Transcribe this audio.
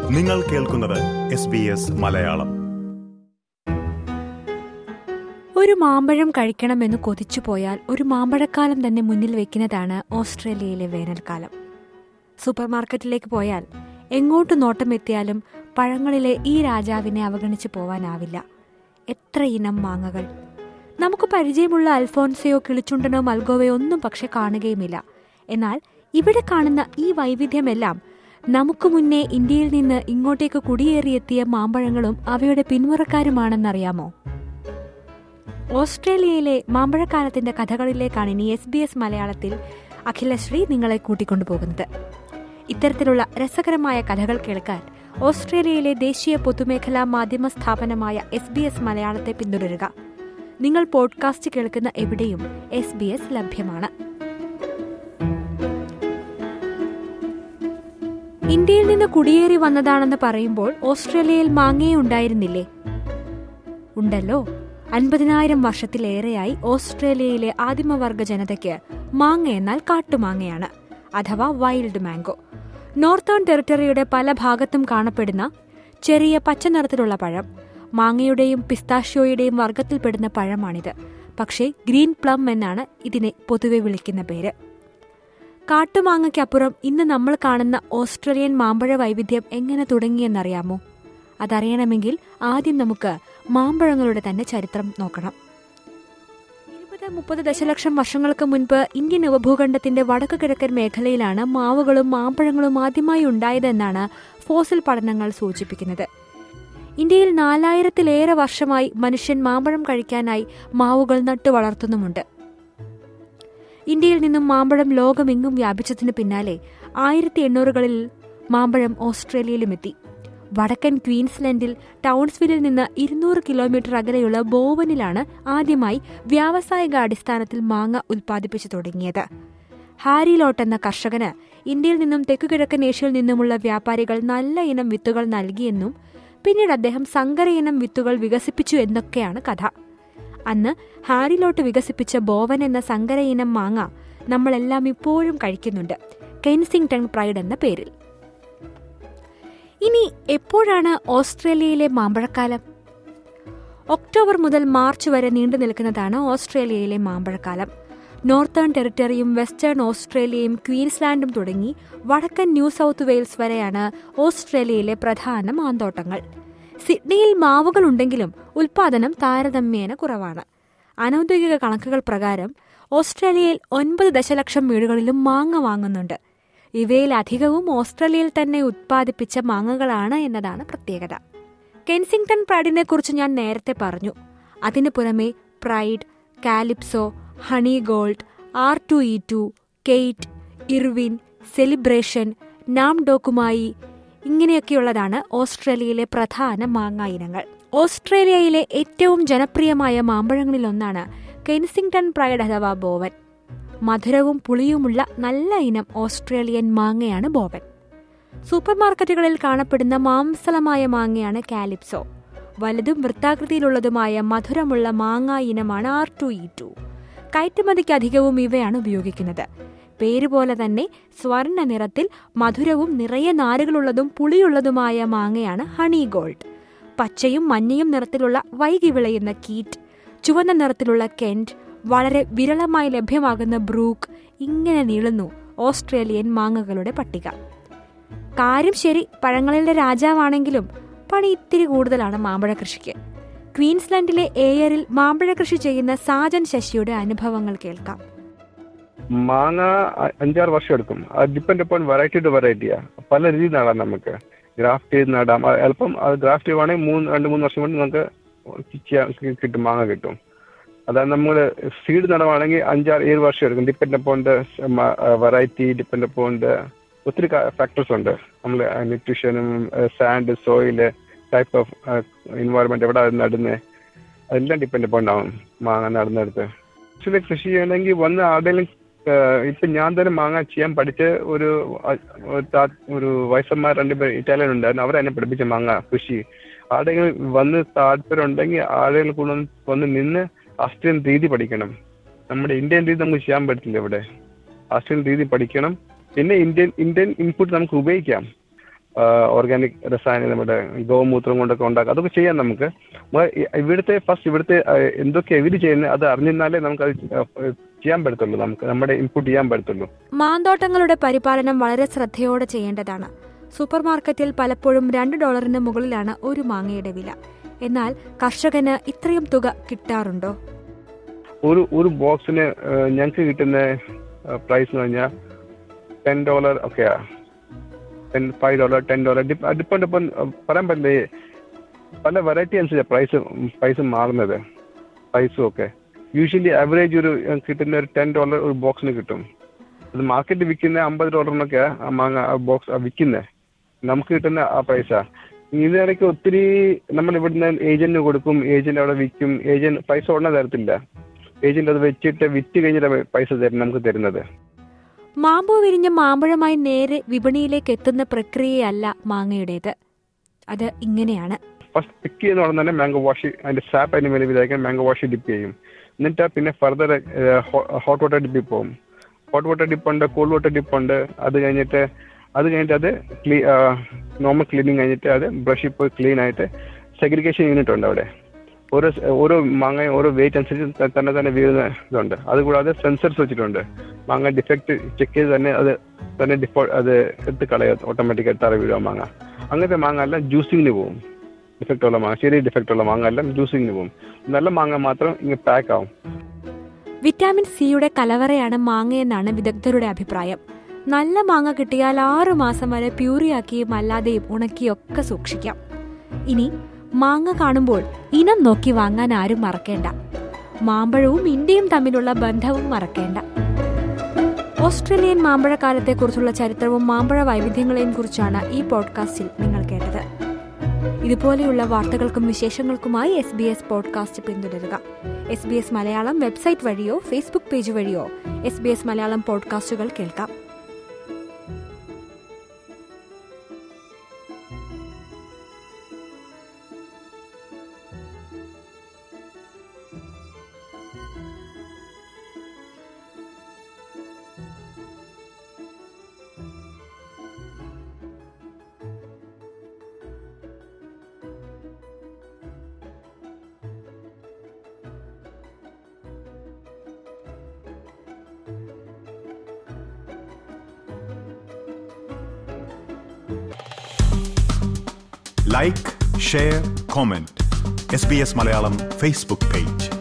നിങ്ങൾ കേൾക്കുന്നത് S B S Malayalam ഒരു മാമ്പഴം കഴിക്കണമെന്ന് കൊതിച്ചു പോയാൽ ഒരു മാമ്പഴക്കാലം തന്നെ മുന്നിൽ വെക്കുന്നതാണ് ഓസ്ട്രേലിയയിലെ വേനൽക്കാലം സൂപ്പർ മാർക്കറ്റിലേക്ക് പോയാൽ എങ്ങോട്ട് നോട്ടം എത്തിയാലും പഴങ്ങളിലെ ഈ രാജാവിനെ അവഗണിച്ച് പോവാനാവില്ല എത്ര ഇനം മാങ്ങകൾ നമുക്ക് പരിചയമുള്ള അൽഫോൻസയോ കിളിച്ചുണ്ടനോ മൽഗോവയോ ഒന്നും പക്ഷെ കാണുകയുമില്ല എന്നാൽ ഇവിടെ കാണുന്ന ഈ വൈവിധ്യമെല്ലാം നമുക്ക് മുന്നേ ഇന്ത്യയിൽ നിന്ന് ഇങ്ങോട്ടേക്ക് കുടിയേറിയെത്തിയ മാമ്പഴങ്ങളും അവയുടെ പിന്മുറക്കാരുമാണെന്നറിയാമോ ഓസ്ട്രേലിയയിലെ മാമ്പഴക്കാലത്തിന്റെ കഥകളിലേക്കാണ് ഇനി എസ് ബി എസ് മലയാളത്തിൽ അഖിലശ്രീ നിങ്ങളെ കൂട്ടിക്കൊണ്ടുപോകുന്നത് ഇത്തരത്തിലുള്ള രസകരമായ കഥകൾ കേൾക്കാൻ ഓസ്ട്രേലിയയിലെ ദേശീയ പൊതുമേഖലാ മാധ്യമ സ്ഥാപനമായ എസ് ബി എസ് മലയാളത്തെ പിന്തുടരുക നിങ്ങൾ പോഡ്കാസ്റ്റ് കേൾക്കുന്ന എവിടെയും എസ് ബി എസ് ലഭ്യമാണ് ഇന്ത്യയിൽ നിന്ന് കുടിയേറി വന്നതാണെന്ന് പറയുമ്പോൾ ഓസ്ട്രേലിയയിൽ മാങ്ങയെ ഉണ്ടായിരുന്നില്ലേ ഉണ്ടല്ലോ അൻപതിനായിരം വർഷത്തിലേറെയായി ഓസ്ട്രേലിയയിലെ ആദിമവർഗ ജനതയ്ക്ക് മാങ്ങ എന്നാൽ കാട്ടുമാങ്ങയാണ് അഥവാ വൈൽഡ് മാംഗോ നോർത്തേൺ ടെറിട്ടറിയുടെ പല ഭാഗത്തും കാണപ്പെടുന്ന ചെറിയ പച്ച നിറത്തിലുള്ള പഴം മാങ്ങയുടെയും പിസ്താഷ്യോയുടെയും വർഗത്തിൽപ്പെടുന്ന പഴമാണിത് പക്ഷേ ഗ്രീൻ പ്ലം എന്നാണ് ഇതിനെ പൊതുവെ വിളിക്കുന്ന പേര് കാട്ടുമാങ്ങയ്ക്കപ്പുറം ഇന്ന് നമ്മൾ കാണുന്ന ഓസ്ട്രേലിയൻ മാമ്പഴ വൈവിധ്യം എങ്ങനെ തുടങ്ങിയെന്നറിയാമോ അതറിയണമെങ്കിൽ ആദ്യം നമുക്ക് മാമ്പഴങ്ങളുടെ തന്നെ ചരിത്രം നോക്കണം ഇരുപത് മുപ്പത് ദശലക്ഷം വർഷങ്ങൾക്ക് മുൻപ് ഇന്ത്യൻ ഉപഭൂഖണ്ഡത്തിന്റെ വടക്കു കിഴക്കൻ മേഖലയിലാണ് മാവുകളും മാമ്പഴങ്ങളും ആദ്യമായി ഉണ്ടായതെന്നാണ് ഫോസിൽ പഠനങ്ങൾ സൂചിപ്പിക്കുന്നത് ഇന്ത്യയിൽ നാലായിരത്തിലേറെ വർഷമായി മനുഷ്യൻ മാമ്പഴം കഴിക്കാനായി മാവുകൾ നട്ടു വളർത്തുന്നുമുണ്ട് ഇന്ത്യയിൽ നിന്നും മാമ്പഴം ലോകമെങ്ങും വ്യാപിച്ചതിനു പിന്നാലെ ആയിരത്തി എണ്ണൂറുകളിൽ മാമ്പഴം ഓസ്ട്രേലിയയിലുമെത്തി വടക്കൻ ക്വീൻസ്ലൻഡിൽ ടൗൺസ്വില്ലിൽ നിന്ന് ഇരുന്നൂറ് കിലോമീറ്റർ അകലെയുള്ള ബോവനിലാണ് ആദ്യമായി വ്യാവസായിക അടിസ്ഥാനത്തിൽ മാങ്ങ ഉൽപ്പാദിപ്പിച്ചു തുടങ്ങിയത് ഹാരി ലോട്ട് എന്ന കർഷകന് ഇന്ത്യയിൽ നിന്നും തെക്കുകിഴക്കൻ ഏഷ്യയിൽ നിന്നുമുള്ള വ്യാപാരികൾ നല്ല ഇനം വിത്തുകൾ നൽകിയെന്നും പിന്നീട് അദ്ദേഹം സങ്കര ഇനം വിത്തുകൾ വികസിപ്പിച്ചു എന്നൊക്കെയാണ് കഥ അന്ന് ഹാരിലോട്ട് വികസിപ്പിച്ച ബോവൻ എന്ന സങ്കര ഇനം മാങ്ങ നമ്മളെല്ലാം ഇപ്പോഴും കഴിക്കുന്നുണ്ട് കെൻസിംഗ്ടൺ പ്രൈഡ് എന്ന പേരിൽ ഇനി എപ്പോഴാണ് ഓസ്ട്രേലിയയിലെ മാമ്പഴക്കാലം ഒക്ടോബർ മുതൽ മാർച്ച് വരെ നീണ്ടു നിൽക്കുന്നതാണ് ഓസ്ട്രേലിയയിലെ മാമ്പഴക്കാലം നോർത്തേൺ ടെറിട്ടറിയും വെസ്റ്റേൺ ഓസ്ട്രേലിയയും ക്വീൻസ്ലാൻഡും തുടങ്ങി വടക്കൻ ന്യൂ സൗത്ത് വെയിൽസ് വരെയാണ് ഓസ്ട്രേലിയയിലെ പ്രധാന മാന്തോട്ടങ്ങൾ സിഡ്നിയിൽ മാവുകൾ ഉണ്ടെങ്കിലും ഉൽപാദനം താരതമ്യേന കുറവാണ് അനൌദ്യോഗിക കണക്കുകൾ പ്രകാരം ഓസ്ട്രേലിയയിൽ ഒൻപത് ദശലക്ഷം വീടുകളിലും മാങ്ങ വാങ്ങുന്നുണ്ട് ഇവയിൽ അധികവും ഓസ്ട്രേലിയയിൽ തന്നെ ഉത്പാദിപ്പിച്ച മാങ്ങകളാണ് എന്നതാണ് പ്രത്യേകത കെൻസിംഗ്ടൺ പ്രൈഡിനെ കുറിച്ച് ഞാൻ നേരത്തെ പറഞ്ഞു അതിനു പുറമെ Pride Calypso Honey Gold R two E two Keitt Irwin celebration Nam Dok Mai ഇങ്ങനെയൊക്കെയുള്ളതാണ് ഓസ്ട്രേലിയയിലെ പ്രധാന മാങ്ങ ഇനങ്ങൾ ഓസ്ട്രേലിയയിലെ ഏറ്റവും ജനപ്രിയമായ മാമ്പഴങ്ങളിലൊന്നാണ് കെൻസിംഗ്ടൺ പ്രൈഡ് അഥവാ ബോവൻ മധുരവും പുളിയുമുള്ള നല്ല ഇനം ഓസ്ട്രേലിയൻ മാങ്ങയാണ് ബോവൻ സൂപ്പർ മാർക്കറ്റുകളിൽ കാണപ്പെടുന്ന മാംസളമായ മാങ്ങയാണ് കാലിപ്സോ വലുതും വൃത്താകൃതിയിലുള്ളതുമായ മധുരമുള്ള മാങ്ങ ഇനമാണ് ആർ ടു ഇ ടു കയറ്റുമതിക്ക് അധികവും ഇവയാണ് ഉപയോഗിക്കുന്നത് പേര് പോലെ തന്നെ സ്വർണ്ണ നിറത്തിൽ മധുരവും നിറയെ നാരുകളുള്ളതും പുളിയുള്ളതുമായ മാങ്ങയാണ് ഹണി ഗോൾഡ് പച്ചയും മഞ്ഞയും നിറത്തിലുള്ള വൈകി വിളയുന്ന കീറ്റ് ചുവന്ന നിറത്തിലുള്ള കെന്റ് വളരെ വിരളമായി ലഭ്യമാകുന്ന ബ്രൂക്ക് ഇങ്ങനെ നീളുന്നു ഓസ്ട്രേലിയൻ മാങ്ങകളുടെ പട്ടിക കാര്യം ശരി പഴങ്ങളിലെ രാജാവാണെങ്കിലും പണി ഇത്തിരി കൂടുതലാണ് മാമ്പഴ കൃഷിക്ക് ക്വീൻസ്ലാൻഡിലെ ഏയറിൽ മാമ്പഴ കൃഷി ചെയ്യുന്ന സാജൻ ശശിയുടെ അനുഭവങ്ങൾ കേൾക്കാം മാങ്ങ അ- അഞ്ചാറ് വർഷം എടുക്കും അത് ഡിപ്പെൻഡ് അപ്പോൺ വെറൈറ്റി ടു വെറൈറ്റിയാ പല രീതിയിൽ നടാം നമുക്ക് ഗ്രാഫ്റ്റ് ചെയ്ത് നടാം അത് എളുപ്പം അത് ഗ്രാഫ്റ്റ് ചെയ്യുവാണെങ്കിൽ മൂന്ന് രണ്ട് മൂന്ന് വർഷം കൊണ്ട് നമുക്ക് ചെയ്യാൻ കിട്ടും മാങ്ങ കിട്ടും അതായത് നമ്മൾ സീഡ് നടുവാണെങ്കിൽ അഞ്ചാറ് ഏഴ് വർഷം എടുക്കും depend upon the variety depend upon the ഒത്തിരി ഫാക്ടേഴ്സ് ഉണ്ട് നമ്മൾ ന്യൂട്രീഷനും sand soil type of environment എവിടെ നടുന്നത് അതെല്ലാം ഡിപ്പെൻഡ് അപ്പോൺ ആവും മാങ്ങ നടുന്നെടുത്ത് ആക്ച്വലി കൃഷി ചെയ്യണമെങ്കിൽ വന്ന് ആരുടെയും ഇപ്പൊ ഞാൻ തന്നെ മാങ്ങ ചെയ്യാൻ പഠിച്ച ഒരു അ- ഒരു താ- ഒരു വയസ്സന്മാർ രണ്ടുപേർ ഇറ്റാലിയൻ ഉണ്ടായിരുന്നു അവരെന്നെ പഠിപ്പിച്ച മാങ്ങ കൃഷി ആരുടെയെങ്കിലും വന്ന് താല്പര്യം ഉണ്ടെങ്കിൽ ആളുകൾ കൂടെ ഒന്ന് വന്ന് നിന്ന് ആസ്ട്രിയൻ രീതി പഠിക്കണം നമ്മുടെ ഇന്ത്യൻ രീതി നമുക്ക് ചെയ്യാൻ പറ്റില്ല ഇവിടെ ആസ്ട്രിയൻ രീതി പഠിക്കണം പിന്നെ ഇന്ത്യൻ ഇന്ത്യൻ ഇൻപുട്ട് നമുക്ക് ഉപയോഗിക്കാം ഓർഗാനിക് രസായനം നമ്മുടെ ഗോമൂത്രം കൊണ്ടൊക്കെ ഉണ്ടാക്കാം അതൊക്കെ ചെയ്യാം നമുക്ക് മ- ഇ- ഇവിടുത്തെ ഫസ്റ്റ് ഇവിടുത്തെ ആ, എന്തൊക്കെ ഇവര് ചെയ്യുന്നത് അത് അറിഞ്ഞാലേ നമുക്ക് അത് ചെയ്യാൻ പറ്റത്തുള്ളൂ നമുക്ക് നമ്മുടെ ഇൻപുട്ട് ചെയ്യാൻ പറ്റത്തുള്ളൂ മാന്തോട്ടങ്ങളുടെ പരിപാലനം വളരെ ശ്രദ്ധയോടെ ചെയ്യേണ്ടതാണ് സൂപ്പർ മാർക്കറ്റിൽ പലപ്പോഴും രണ്ട് ഡോളറിന് മുകളിലാണ് ഒരു മാങ്ങയുടെ വില എന്നാൽ കർഷകന് ഇത്രയും തുക കിട്ടാറുണ്ടോ ഒരു ഒരു ബോക്സിന് ഞങ്ങൾക്ക് കിട്ടുന്ന പ്രൈസ് എന്ന് പറഞ്ഞാൽ ടെൻ ഡോളർ ഒക്കെയാ ten five dollar ten dollar depend ഇപ്പം പറയാൻ പറ്റില്ലേ പല വെറൈറ്റി അനുസരിച്ച് പ്രൈസ് പ്രൈസ് മാറുന്നത് പ്രൈസും ഒക്കെ യൂഷ്വലി ആവറേജ് ഒരു ഞങ്ങൾക്ക് കിട്ടുന്ന ഒരു ടെൻ ഡോളർ ഒരു ബോക്സിന് കിട്ടും അത് മാർക്കറ്റിൽ വിൽക്കുന്ന അമ്പത് ഡോളറിനൊക്കെ ആ മാങ്ങ ആ ബോക്സ് വിൽക്കുന്നത് നമുക്ക് കിട്ടുന്ന ആ പ്രൈസാ ഇതിനിടയ്ക്ക് ഒത്തിരി നമ്മൾ ഇവിടുന്ന് ഏജന്റിന് കൊടുക്കും ഏജന്റ് അവിടെ വിൽക്കും ഏജന്റ് പൈസ ഉടനെ തരത്തില്ല ഏജന്റ് അത് വെച്ചിട്ട് വിറ്റ് കഴിഞ്ഞിട്ട് പൈസ തരും നമുക്ക് തരുന്നത് മാമ്പൂ വിരിഞ്ഞ് മാമ്പഴമായി നേരെ വിപണിയിലേക്ക് എത്തുന്ന പ്രക്രിയയല്ല മാങ്ങയുടേത് അത് ഇങ്ങനെയാണ് ഫസ്റ്റ് പിക്ക് ചെയ്യുന്ന ഉടനെ തന്നെ മാംഗോ വാഷ് അതിന്റെ സാപ്പ് അതിന് മേലെ വിചാരിക്കാൻ മാംഗോ വാഷ് ഡിപ്പ് ചെയ്യും എന്നിട്ട് പിന്നെ ഫർദർ ഹോട്ട് വാട്ടർ ഡിപ്പിൽ പോകും ഹോട്ട് വാട്ടർ ഡിപ്പ് ഉണ്ട് കൂൾ വാട്ടർ ഡിപ്പ് ഉണ്ട് അത് കഴിഞ്ഞിട്ട് അത് കഴിഞ്ഞിട്ട് അത് ക്ലീ നോർമൽ ക്ലീനിങ് കഴിഞ്ഞിട്ട് അത് ബ്രഷിൽ പോയി ക്ലീൻ ആയിട്ട് സെഗ്രിഗേഷൻ യൂണിറ്റ് ഉണ്ട് അവിടെ ഓരോ സ് ഓരോ മാങ്ങ ഓരോ വെയിറ്റ് അനുസരിച്ച് ത- തന്നെ തന്നെ വീഴുന്ന ഇതുണ്ട് അതുകൂടാതെ സെൻസർസ് വെച്ചിട്ടുണ്ട് മാങ്ങ ഡിഫക്റ്റ് ചെക്ക് ചെയ്ത് തന്നെ അത് തന്നെ ഡിഫോ അത് എടുത്ത് കളയുക ഓട്ടോമാറ്റിക്കായിട്ട് തറ വീഴുക മാങ്ങ അങ്ങനത്തെ മാങ്ങ എല്ലാം ജ്യൂസിങ്ങിന് പോകും ഡിഫക്റ്റ് ഉള്ള മാങ്ങ ചെറിയ ഡിഫക്റ്റ് ഉള്ള മാങ്ങ എല്ലാം ജ്യൂസിങ്ങിന് പോകും നല്ല മാങ്ങ മാത്രം ഇങ്ങനെ പാക്ക് ആവും വിറ്റാമിൻ സിയുടെ കലവറയാണ് മാങ്ങയെന്നാണ് വിദഗ്ധരുടെ അഭിപ്രായം നല്ല മാങ്ങ കിട്ടിയാൽ ആറു മാസം വരെ പ്യൂറിയാക്കിയും അല്ലാതെയും ഉണക്കിയും ഒക്കെ സൂക്ഷിക്കാം ഇനി മാങ്ങ കാണുമ്പോൾ ഇനം നോക്കി വാങ്ങാൻ ആരും മറക്കേണ്ട മാമ്പഴവും ഇന്ത്യയും തമ്മിലുള്ള ബന്ധവും മറക്കേണ്ട ഓസ്ട്രേലിയൻ മാമ്പഴക്കാലത്തെക്കുറിച്ചുള്ള ചരിത്രവും മാമ്പഴ വൈവിധ്യങ്ങളെയും കുറിച്ചാണ് ഈ പോഡ്കാസ്റ്റിൽ നിങ്ങൾ കേട്ടത് ഇതുപോലെയുള്ള വാർത്തകൾക്കും വിശേഷങ്ങൾക്കുമായി എസ് ബി എസ് പോഡ്കാസ്റ്റ് പിന്തുടരുക S B S Malayalam website വഴിയോ ഫേസ്ബുക്ക് പേജ് വഴിയോ എസ് ബി എസ് മലയാളം പോഡ്കാസ്റ്റുകൾ കേൾക്കാം like share comment S B S Malayalam Facebook page